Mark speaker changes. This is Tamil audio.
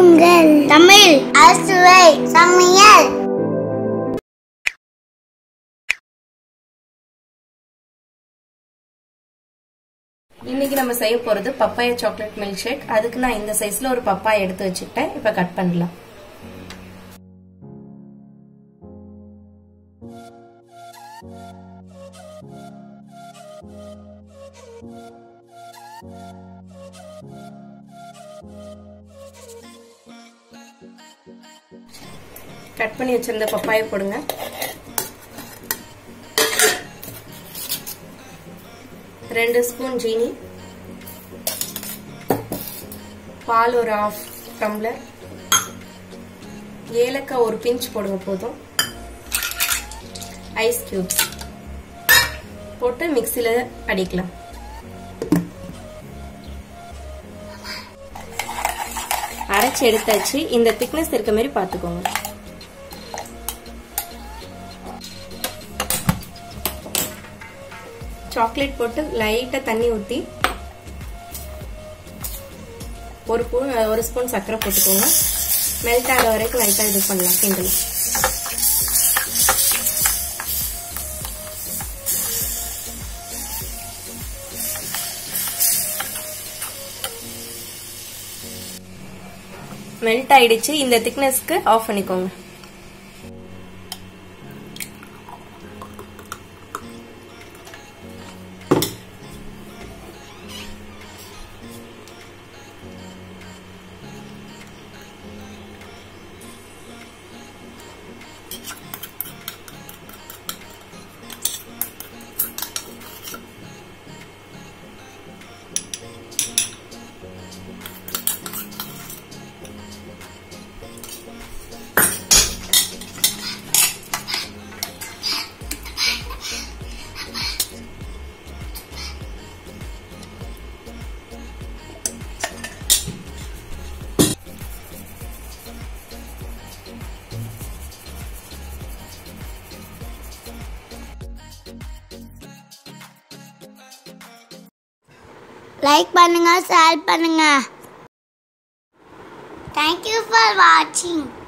Speaker 1: உங்கள் தமிழ் அசுவை சமையல்
Speaker 2: இன்னைக்கு நம்ம செய்ய போறது பப்பாயா சாக்லேட் மில்க் ஷேக் அதுக்கு நான் இந்த சைஸ்ல ஒரு பப்பாயா எடுத்து வச்சுக்கிட்டேன் இப்ப கட் பண்ணலாம் கட் பண்ணி வச்சிருந்த பப்பாயை போடுங்க ரெண்டு ஸ்பூன் ஜீனி பால் ஒரு ஆஃப் டம்ளர் ஏலக்காய் ஒரு பிஞ்ச் போடுங்க போதும் ஐஸ் கியூப்ஸ் போட்டு மிக்சியில் அடிக்கலாம் அரைச்சி எடுத்தாச்சு இந்த திக்னஸ் இருக்க மாதிரி பார்த்துக்கோங்க சாக்லேட் போட்டு லைட்டாக தண்ணி ஊற்றி ஒரு ஸ்பூன் ஒரு ஸ்பூன் சர்க்கரை போட்டுக்கோங்க மெல்ட் ஆகிற வரைக்கும் லைட்டாக இது பண்ணலாம் கிண்டலாம் மெல்ட் ஆயிடுச்சு இந்த திக்னஸ்க்கு ஆஃப் பண்ணிக்கோங்க
Speaker 1: லைக் பண்ணுங்க ஷேர் பண்ணுங்க தேங்க்யூ ஃபார் வாட்சிங்